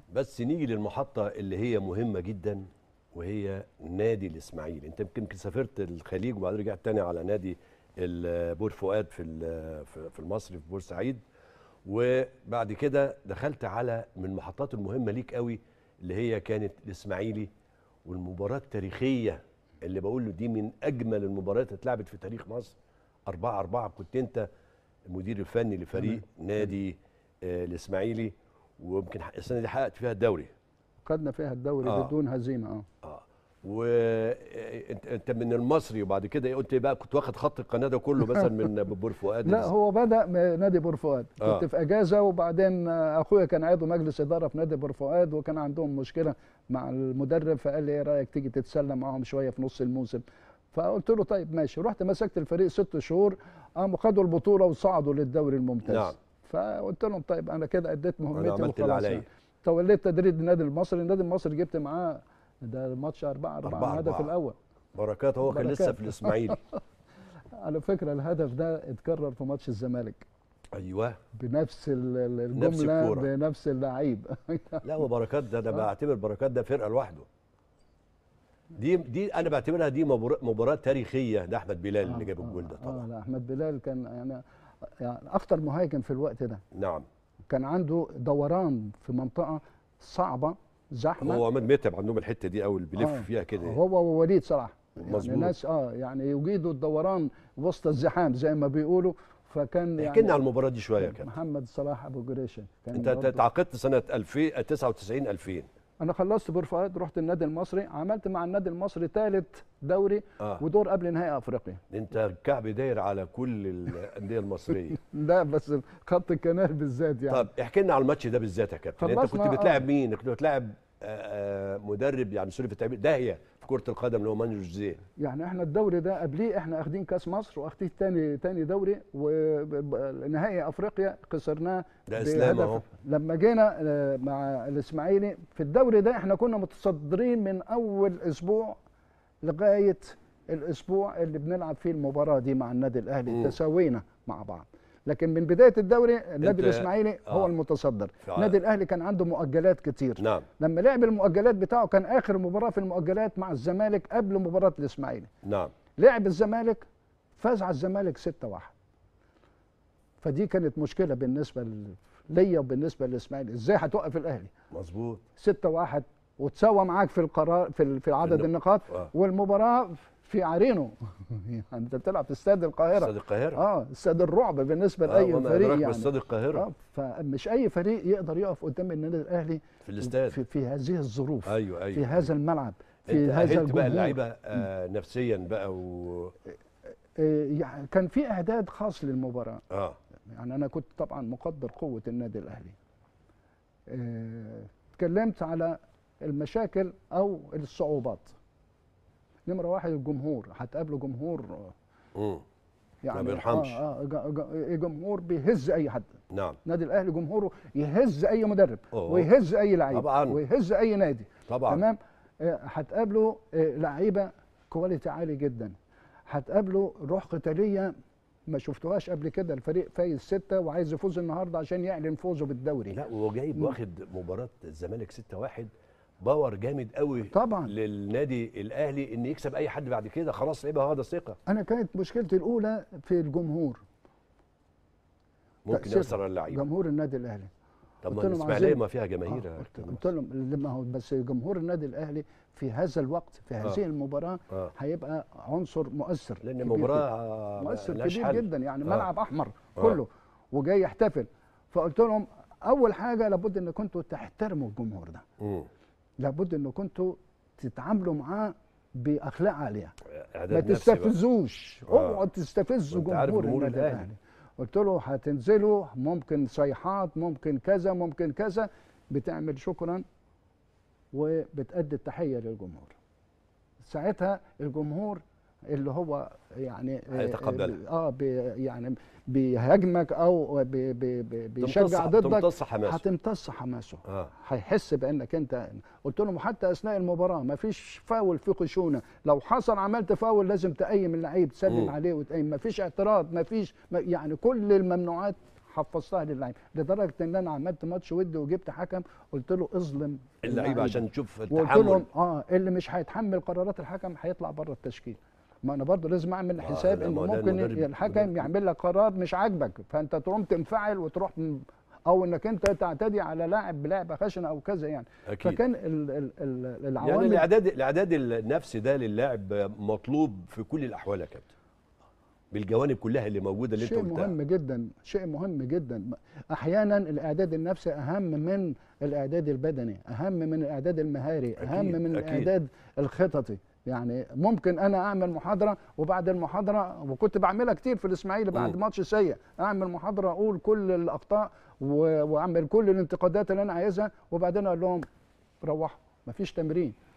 بس نيجي للمحطة اللي هي مهمة جدا وهي نادي الإسماعيلي أنت يمكن سافرت الخليج وبعدين رجعت تاني على نادي ال- بور فؤاد في ال- في في المصري في بورسعيد وبعد كده دخلت على من المحطات المهمة ليك قوي اللي هي كانت الإسماعيلي والمباراة التاريخية اللي بقول له دي من أجمل المباريات اللي اتلعبت في تاريخ مصر أربعة أربعة كنت أنت المدير الفني لفريق نادي آه، الإسماعيلي ويمكن السنة دي حققت فيها الدوري خدنا فيها الدوري آه. بدون هزيمه اه اه وانت انت من المصري وبعد كده قلت بقى كنت واخد خط القناه ده كله مثلا من بور فؤاد لا هو بدا م- نادي بور فؤاد آه. كنت في اجازه وبعدين آه، اخويا كان عضو مجلس اداره في نادي بور فؤاد وكان عندهم مشكله مع المدرب فقال لي ايه رايك تيجي تتسلى معاهم شويه في نص الموسم فقلت له طيب ماشي رحت مسكت الفريق ست شهور قاموا خدوا البطوله وصعدوا للدوري الممتاز نعم. فقلت لهم طيب انا كده اديت مهمتي عملت اللي وخلاص عليا. يعني. توليت تدريب النادي المصري النادي المصري جبت معاه ده الماتش 4 أربعة 4 الهدف أربعة. الاول بركات هو كان لسه بركات. في الاسماعيلي على فكره الهدف ده اتكرر في ماتش الزمالك ايوه بنفس ال- ال- نفس الجمله الكورة. بنفس اللعيب لا هو بركات ده انا بعتبر بركات ده فرقه لوحده دي دي انا بعتبرها دي مبار- مباراه تاريخيه ده احمد بلال اللي جاب الجول ده اه طبعا لا احمد بلال كان يعني يعني اخطر مهاجم في الوقت ده نعم كان عنده دوران في منطقه صعبه زحمه هو عماد متعب عندهم الحته دي قوي اللي بيلف آه. فيها كده هو ووليد صلاح يعني مظبوط. ناس اه يعني يجيدوا الدوران وسط الزحام زي ما بيقولوا فكان احكي لنا يعني على المباراه دي شويه كده محمد صلاح ابو جريشه كان انت برضه- تعاقدت سنه 2000 99 2000 انا خلصت بور فؤاد رحت النادي المصري عملت مع النادي المصري ثالث دوري اه ودور قبل نهائي افريقيا انت الكعب داير على كل الانديه المصريه لا بس خط الكنال بالذات يعني طب احكي لنا على الماتش ده بالذات يا كابتن انت كنت خلصنا، بتلاعب آه. مين كنت بتلاعب آه، آه، مدرب يعني سوري في التعبير داهيه في كره القدم اللي هو مانو جوزيه يعني احنا الدوري ده قبليه احنا اخدين كاس مصر واخدين تاني تاني دوري ونهائي افريقيا خسرناه ده اسلام بهدف. اهو لما جينا آه، مع الاسماعيلي في الدوري ده احنا كنا متصدرين من اول اسبوع لغايه الاسبوع اللي بنلعب فيه المباراه دي مع النادي الاهلي مم. تساوينا مع بعض لكن من بدايه الدوري النادي أنت- الاسماعيلي هو آه. المتصدر فع- النادي الاهلي كان عنده مؤجلات كتير نعم لما لعب المؤجلات بتاعه كان اخر مباراه في المؤجلات مع الزمالك قبل مباراه الاسماعيلي نعم لعب الزمالك فاز على الزمالك 6-1 فدي كانت مشكله بالنسبه ل- ليا وبالنسبه للاسماعيلي ازاي هتوقف الاهلي مظبوط 6-1 وتساوى معاك في القرار في ال- في عدد النق- النقاط آه. والمباراه في عرينه يعني انت بتلعب في استاد القاهره استاد القاهره اه استاد الرعب بالنسبه آه، لاي وما فريق أدراك يعني باستاد القاهره اه فمش اي فريق يقدر يقف قدام النادي الاهلي في الاستاد في, في هذه الظروف ايوه ايوه في هذا الملعب في انت هذا أهلت بقى الجمهور اللعيبه آه نفسيا بقى و آه، يعني كان في اعداد خاص للمباراه اه يعني انا كنت طبعا مقدر قوه النادي الاهلي آه، اتكلمت على المشاكل او الصعوبات نمره واحد الجمهور هتقابلوا جمهور آه، مم. يعني بيرحمش. اه, آه ج- ج- جمهور بيهز اي حد نعم النادي الاهلي جمهوره يهز اي مدرب أوه. ويهز اي لعيب طبعاً. ويهز اي نادي طبعا تمام آه، هتقابلوا آه، لعيبه كواليتي عالي جدا هتقابلوا روح قتاليه ما شفتوهاش قبل كده الفريق فايز ستة وعايز يفوز النهارده عشان يعلن فوزه بالدوري لا وهو جايب واخد مباراه الزمالك 6-1 باور جامد قوي طبعا للنادي الاهلي ان يكسب اي حد بعد كده خلاص لعيبه واخده ثقه انا كانت مشكلتي الاولى في الجمهور ممكن تأثير ياثر على اللعيبه جمهور النادي الاهلي طب ما قلت لهم الاسماعيليه عايزين- ما فيها جماهير يا آه، قلت- كابتن قلت لهم لما هو بس جمهور النادي الاهلي في هذا الوقت في هذه آه. المباراه اه هيبقى عنصر مؤثر لان كبير جداً. المباراه مؤثر ملهاش كبير حل. جدا يعني آه. ملعب احمر آه. كله وجاي يحتفل فقلت لهم اول حاجه لابد ان كنتوا تحترموا الجمهور ده مم. لابد ان كنتوا تتعاملوا معاه باخلاق عاليه اعداد ما نفسي بقى. تستفزوش آه. اوعوا تستفزوا وأنت عارف جمهور جمهور النادي الأهلي. الاهلي قلت له هتنزلوا ممكن صيحات ممكن كذا ممكن كذا بتعمل شكرا وبتأدي التحيه للجمهور ساعتها الجمهور اللي هو يعني هيتقبلها. اه بي يعني بيهاجمك او بي بي بي بيشجع تمتص- ضدك تمتص حماسه هتمتص حماسه اه هيحس بانك انت قلت لهم حتى اثناء المباراه ما فيش فاول في خشونه لو حصل عملت فاول لازم تقيم اللعيب تسلم مم. عليه وتقيم ما فيش اعتراض ما فيش ما يعني كل الممنوعات حفظتها للعيب لدرجه ان انا عملت ماتش ودي وجبت حكم قلت له اظلم اللعيبه عشان تشوف وقلت التحمل لهم اه اللي مش هيتحمل قرارات الحكم هيطلع بره التشكيل ما انا برضه لازم اعمل آه، حساب لا، ان ما هو ده ممكن المدرب- الحكم المدرب. يعمل لك قرار مش عاجبك فانت تقوم تنفعل وتروح م- او انك انت تعتدي على لاعب بلعبه خشنه او كذا يعني اكيد فكان ال ال ال يعني العوامل الاعداد الاعداد النفسي ده للاعب مطلوب في كل الاحوال يا كابتن بالجوانب كلها اللي موجوده اللي انت شيء قلتها مهم جدا شيء مهم جدا احيانا الاعداد النفسي اهم من الاعداد البدني اهم من الاعداد المهاري اهم أكيد، من أكيد. الاعداد الخططي يعني ممكن انا اعمل محاضره وبعد المحاضره وكنت بعملها كتير في الاسماعيلي بعد مم. ماتش سيء اعمل محاضره اقول كل الاخطاء و- واعمل كل الانتقادات اللي انا عايزها وبعدين اقول لهم روحوا مفيش تمرين